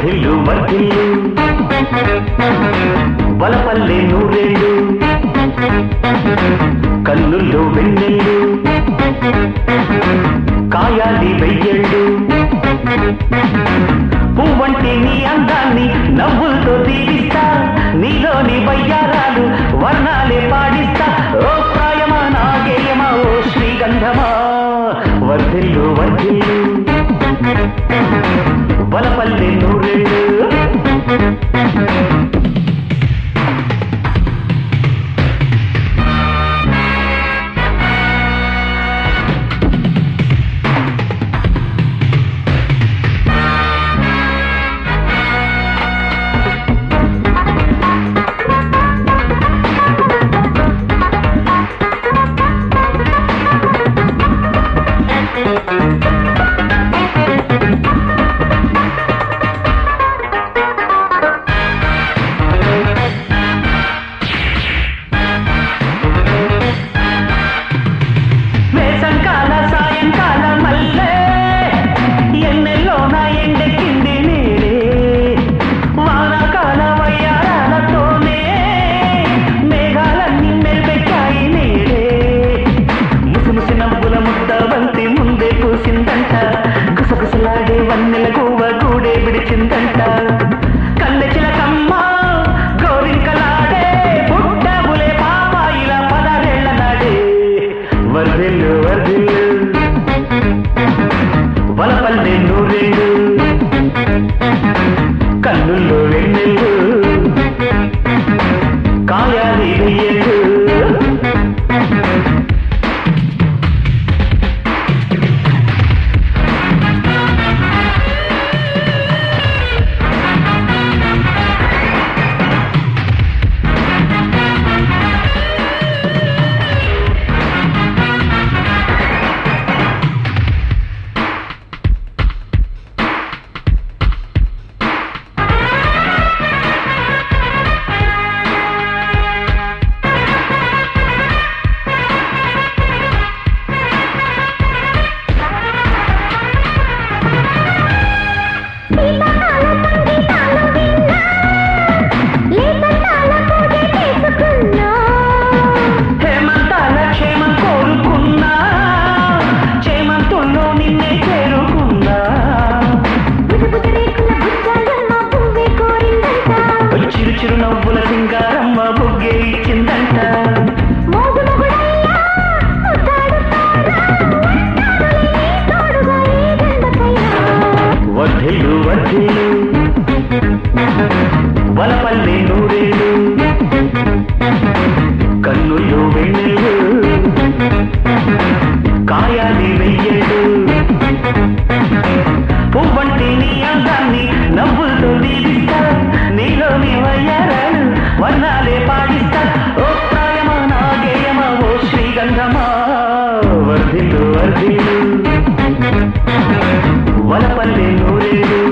వర్ధిల్లు వర్ధిల్లు వలపల్లె నూరేళ్ళు కన్నుల్లో వెన్నెళ్ళు కాయాలి వెయ్యేళ్ళు పువ్వంటి నీ అందాన్ని నవ్వులతో దీవిస్తా నీలోని వయ్యారాలు వర్ణాలే పాడిస్తా ఓ ప్రాయమా నా గేయమా ఓ శ్రీగంధమా వర్ధిల్లు వర్ధిల్లు వలపల్లె నూరేళ్ళు వేసంకాల సాయంకాల మల్లె ఎన్నెల్లో నా ఎండెక్కింది నీడే వానాకాల వయ్యారాలతోనే మేఘాలన్నీ మెల్పెక్కాయి నీడే ముసిముసి నవ్వుల ముద్ద బంతి ముందే పూసిందంట గుసగుసలాడే వన్నెల గువ్వ గూడే విడిచిందంట కన్నె చిలకమ్మ గోరింకలాడే పుట్టబులే పాపాయిల పదరేళ్ల నాడే వర్ధిల్లు వర్ధిల్లు వలపల్లె నూరేళ్ళు కన్నుల్లో వెన్నెళ్ళు కాయాలి వెయ్యేళ్ళు హేమంతాల క్షేమం కోరుకున్నా చేమంతుల్లో నిన్నే చేరుకున్నా చిరు చిరు నవ్వుల సింగారమ్మ బుగ్గే ఇచ్చిందంట వర్ధిల్లు వర్ధిల్లు వలపల్లి నూరేళ్ళు కన్నుల్లో వెన్నెళ్ళు కాయాలి వెయ్యేళ్ళు పువ్వంటి నీ అందాన్ని నవ్వులతో దీవిస్తా నీలోని వయ్యారాలు వర్ణాలే పాడిస్తా ఓ ప్రాయమా నా గేయమా ఓ శ్రీగంధమా వర్ధిల్లు వర్ధిల్లు వలపల్లి నూరేళ్ళు